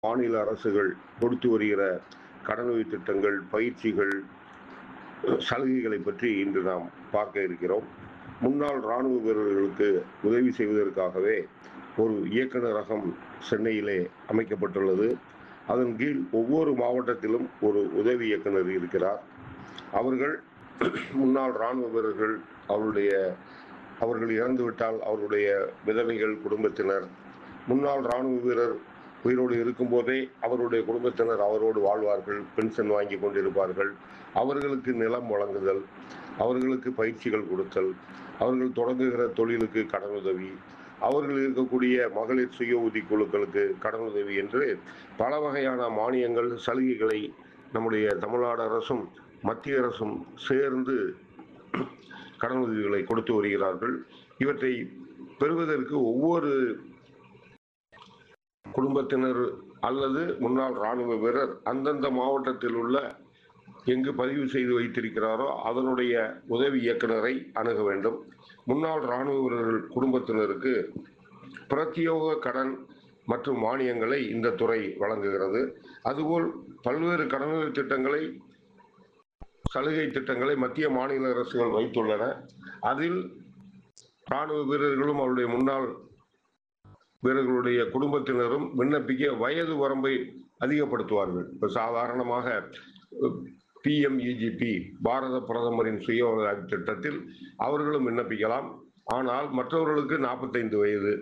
மாநில அரசுகள் கொடுத்து வருகிற கடனுதவி திட்டங்கள் பயிற்சிகள் சலுகைகளை பற்றி இன்று நாம் பார்க்க இருக்கிறோம் முன்னாள் இராணுவ வீரர்களுக்கு உதவி செய்வதற்காகவே ஒரு இயக்குநரகம் சென்னையிலே அமைக்கப்பட்டுள்ளது அதன் கீழ் ஒவ்வொரு மாவட்டத்திலும் ஒரு உதவி இயக்குனர் இருக்கிறார் அவர்கள் முன்னாள் இராணுவ வீரர்கள் அவருடைய அவர்கள் இறந்துவிட்டால் அவருடைய விதவைகள் குடும்பத்தினர் முன்னாள் இராணுவ வீரர் உயிரோடு இருக்கும்போதே அவருடைய குடும்பத்தினர் அவரோடு வாழ்வார்கள் பென்ஷன் வாங்கி கொண்டிருப்பார்கள் அவர்களுக்கு நிலம் வழங்குதல் அவர்களுக்கு பயிற்சிகள் கொடுத்தல் அவர்கள் தொடங்குகிற தொழிலுக்கு கடனுதவி அவர்கள் இருக்கக்கூடிய மகளிர் சுய உதவி குழுக்களுக்கு கடனுதவி என்று பல வகையான மானியங்கள் சலுகைகளை நம்முடைய தமிழ்நாடு அரசும் மத்திய அரசும் சேர்ந்து கடனுதவிகளை கொடுத்து வருகிறார்கள் இவற்றை பெறுவதற்கு ஒவ்வொரு குடும்பத்தினர் அல்லது முன்னாள் இராணுவ வீரர் அந்தந்த மாவட்டத்தில் உள்ள எங்கு பதிவு செய்து வைத்திருக்கிறாரோ அதனுடைய உதவி இயக்குனரை அணுக வேண்டும் முன்னாள் இராணுவ வீரர்கள் குடும்பத்தினருக்கு பிரத்யோக கடன் மற்றும் மானியங்களை இந்த துறை வழங்குகிறது அதுபோல் பல்வேறு கடனுதவி திட்டங்களை சலுகை திட்டங்களை மத்திய மாநில அரசுகள் வைத்துள்ளன அதில் இராணுவ வீரர்களும் அவருடைய முன்னாள் வீரர்களுடைய குடும்பத்தினரும் விண்ணப்பிக்க வயது வரம்பை அதிகப்படுத்துவார்கள் இப்போ சாதாரணமாக பிஎம்இஜிபி பாரத பிரதமரின் சுய உதவி திட்டத்தில் அவர்களும் விண்ணப்பிக்கலாம் ஆனால் மற்றவர்களுக்கு நாற்பத்தைந்து வயது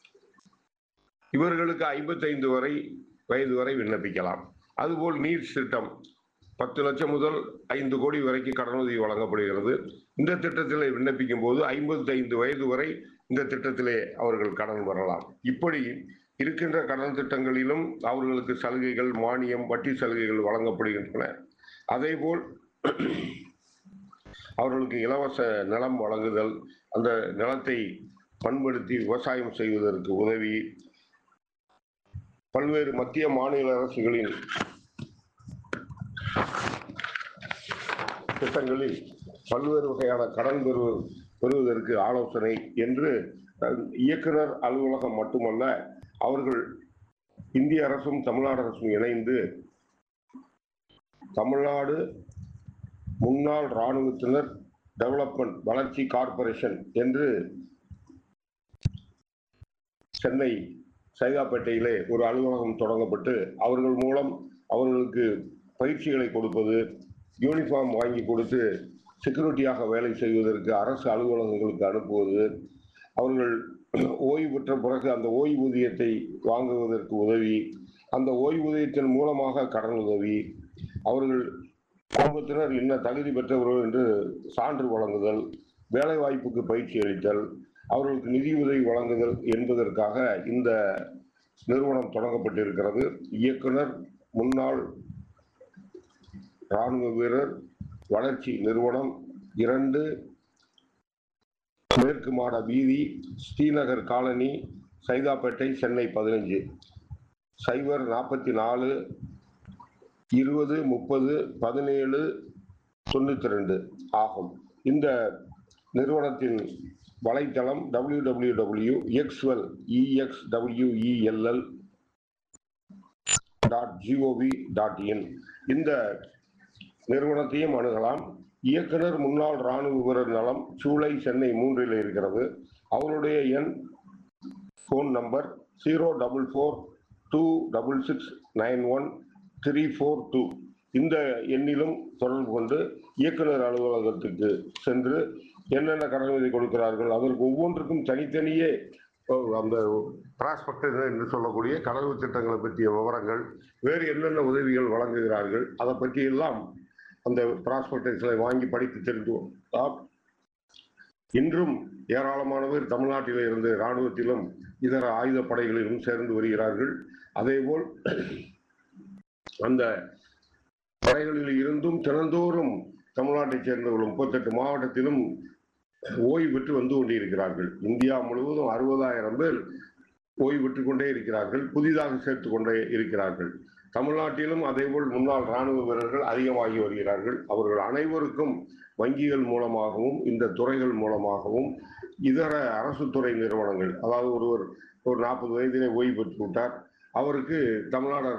இவர்களுக்கு ஐம்பத்தைந்து வரை வயது வரை விண்ணப்பிக்கலாம் அதுபோல் நீர் திட்டம் பத்து லட்சம் முதல் ஐந்து கோடி வரைக்கும் கடனுதவி வழங்கப்படுகிறது இந்த திட்டத்தில் விண்ணப்பிக்கும் போது ஐம்பத்தைந்து வயது வரை இந்த திட்டத்திலே அவர்கள் கடன் பெறலாம் இப்படி இருக்கின்ற கடன் திட்டங்களிலும் அவர்களுக்கு சலுகைகள் மானியம் வட்டி சலுகைகள் வழங்கப்படுகின்றன அதேபோல் அவர்களுக்கு இலவச நிலம் வழங்குதல் அந்த நிலத்தை பண்படுத்தி விவசாயம் செய்வதற்கு உதவி பல்வேறு மத்திய மாநில அரசுகளின் திட்டங்களில் பல்வேறு வகையான கடன் பெறு பெறுவதற்கு ஆலோசனை என்று இயக்குனர் அலுவலகம் மட்டுமல்ல அவர்கள் இந்திய அரசும் தமிழ்நாடு அரசும் இணைந்து தமிழ்நாடு முன்னாள் இராணுவத்தினர் டெவலப்மெண்ட் வளர்ச்சி கார்பரேஷன் என்று சென்னை சைதாப்பேட்டையிலே ஒரு அலுவலகம் தொடங்கப்பட்டு அவர்கள் மூலம் அவர்களுக்கு பயிற்சிகளை கொடுப்பது யூனிஃபார்ம் வாங்கி கொடுத்து செக்யூரிட்டியாக வேலை செய்வதற்கு அரசு அலுவலகங்களுக்கு அனுப்புவது அவர்கள் ஓய்வு பெற்ற பிறகு அந்த ஓய்வூதியத்தை வாங்குவதற்கு உதவி அந்த ஓய்வூதியத்தின் மூலமாக கடன் உதவி அவர்கள் குடும்பத்தினர் என்ன தகுதி பெற்றவர்கள் என்று சான்று வழங்குதல் வேலை வாய்ப்புக்கு பயிற்சி அளித்தல் அவர்களுக்கு நிதி உதவி வழங்குதல் என்பதற்காக இந்த நிறுவனம் தொடங்கப்பட்டிருக்கிறது இயக்குனர் முன்னாள் இராணுவ வீரர் வளர்ச்சி நிறுவனம் இரண்டு மேற்கு மாட வீதி ஸ்ரீநகர் காலனி சைதாப்பேட்டை சென்னை பதினஞ்சு சைபர் நாற்பத்தி நாலு இருபது முப்பது பதினேழு தொண்ணூற்றி ரெண்டு ஆகும் இந்த நிறுவனத்தின் வலைத்தளம் W W W Exwell E X W E L L dot G O V dot in இந்த நிறுவனத்தையும் அணுகலாம் இயக்குனர் முன்னாள் இராணுவ வீரர் நலம் சூளை சென்னை மூன்றில் இருக்கிறது அவருடைய எண் phone number zero double four two double six nine one three four two இந்த எண்ணிலும் தொடர்பு கொண்டு இயக்குனர் அலுவலகத்துக்கு சென்று என்னென்ன கடனுதவி கொடுக்கிறார்கள் அதற்கு ஒவ்வொன்றுக்கும் தனித்தனியே அந்த பிராஸ்பெக்டர் என்று சொல்லக்கூடிய கடவு திட்டங்களை பற்றிய விவரங்கள் வேறு என்னென்ன உதவிகள் வழங்குகிறார்கள் அதை பற்றி எல்லாம் அந்த பிராஸ்பெக்டர்ஸை வாங்கி படித்து தெரிந்து இன்றும் ஏராளமானவர் தமிழ்நாட்டிலே இருந்து இராணுவத்திலும் இதர ஆயுத படைகளிலும் சேர்ந்து வருகிறார்கள் அதேபோல் அந்த படைகளில் இருந்தும் தினந்தோறும் தமிழ்நாட்டைச் சேர்ந்தவர்கள் முப்பத்தெட்டு மாவட்டத்திலும் ஓய்வு பெற்று வந்து கொண்டிருக்கிறார்கள் இந்தியா முழுவதும் அறுபதாயிரம் பேர் ஓய்வு பெற்று கொண்டே இருக்கிறார்கள் புதிதாக சேர்த்து கொண்டே இருக்கிறார்கள் தமிழ்நாட்டிலும் அதேபோல் முன்னாள் இராணுவ வீரர்கள் அதிகமாகி வருகிறார்கள் அவர்கள் அனைவருக்கும் வங்கிகள் மூலமாகவும் இந்த துறைகள் மூலமாகவும் இதர அரசு துறை நிறுவனங்கள் அதாவது ஒருவர் ஒரு நாற்பது வயதிலே ஓய்வு பெற்று விட்டார் அவருக்கு தமிழ்நாடு